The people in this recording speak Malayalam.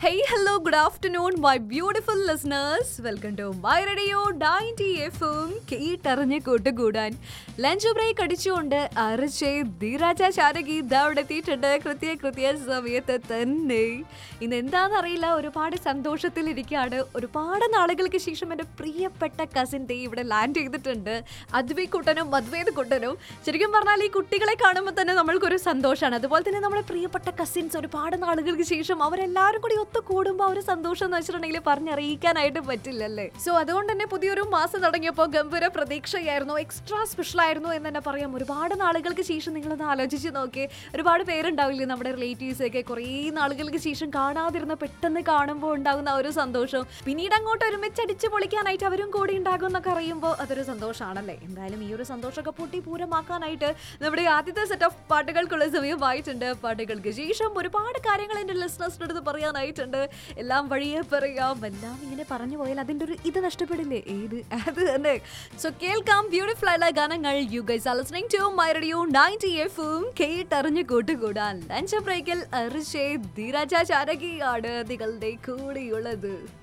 Hey, hello, good afternoon, my beautiful listeners. Welcome to my radio 90 FM. കേട്ടറിഞ്ഞ് കൂട്ടുകൂടാൻ ലഞ്ച് ബ്രേക്ക് അടിച്ചുകൊണ്ട് അരച്ചേ ധീരാജ ശാരകി ഇതാ അവിടെ എത്തിയിട്ടുണ്ട് കൃത്യ കൃത്യ സമയത്ത് തന്നെ ഇന്ന് എന്താണെന്നറിയില്ല ഒരുപാട് സന്തോഷത്തിലിരിക്കുകയാണ് ഒരുപാട് നാളുകൾക്ക് ശേഷം എൻ്റെ പ്രിയപ്പെട്ട കസിൻ ദേ ഇവിടെ ലാൻഡ് ചെയ്തിട്ടുണ്ട് അദ്വൈ കുട്ടനും മദ്വേദ് കുട്ടനും ശരിക്കും പറഞ്ഞാൽ ഈ കുട്ടികളെ കാണുമ്പോൾ തന്നെ നമ്മൾക്കൊരു സന്തോഷമാണ് അതുപോലെ തന്നെ നമ്മുടെ പ്രിയപ്പെട്ട കസിൻസ് ഒരുപാട് നാളുകൾക്ക് ശേഷം അവരെല്ലാവരും കൂടി ഒത്തു കൂടുമ്പോൾ ഒരു സന്തോഷം എന്ന് വെച്ചിട്ടുണ്ടെങ്കിൽ പറഞ്ഞറിയിക്കാനായിട്ട് പറ്റില്ലല്ലേ സോ അതുകൊണ്ട് തന്നെ പുതിയൊരു മാസം തുടങ്ങിയപ്പോൾ ഗംഭീര പ്രതീക്ഷയായിരുന്നു എക്സ്ട്രാ സ്പെഷ്യൽ ആയിരുന്നു എന്ന് തന്നെ പറയാം ഒരുപാട് നാളുകൾക്ക് ശേഷം നിങ്ങളൊന്ന് ആലോചിച്ച് നോക്കി ഒരുപാട് പേരുണ്ടാവില്ലേ നമ്മുടെ റിലേറ്റീവ്സ് ഒക്കെ കുറേ നാളുകൾക്ക് ശേഷം കാണാതിരുന്ന പെട്ടെന്ന് കാണുമ്പോൾ ഉണ്ടാകുന്ന ആ ഒരു സന്തോഷം പിന്നീട് അങ്ങോട്ട് ഒരുമിച്ച് അടിച്ച് പൊളിക്കാനായിട്ട് അവരും കൂടി ഉണ്ടാകും എന്നൊക്കെ അറിയുമ്പോൾ അതൊരു സന്തോഷമാണല്ലേ എന്തായാലും ഈ ഒരു സന്തോഷമൊക്കെ പൊട്ടി പൂരമാക്കാനായിട്ട് നമ്മുടെ ആദ്യത്തെ സെറ്റ് ഓഫ് പാട്ടുകൾക്കുള്ള സമയമായിട്ടുണ്ട് പാട്ടുകൾക്ക് ശേഷം ഒരുപാട് കാര്യങ്ങൾ എൻ്റെ ലിസ്ണേഴ്സിൻ്റെ അടുത്ത് പറയാനായിട്ടുണ്ട് എല്ലാം വഴിയെ പറയാം എല്ലാം ഇങ്ങനെ പറഞ്ഞു പോയാൽ അതിൻ്റെ ഒരു ഇത് നഷ്ടപ്പെടില്ലേ ഏത് അത് തന്നെ സോ കേൾക്കാം ബ്യൂട്ടിഫുൾ ആയിട്ടുള്ള ഗാനങ്ങൾ you guys are listening to my radio 90 എഫും കേട്ടറിഞ്ഞു കൂട്ടുകൂടാൻ ലഞ്ച് ബ്രേക്കിൽ അർഷേ ധീരാജ ചാരകിയാണ് നിങ്ങളുടെ കൂടെയുള്ളത്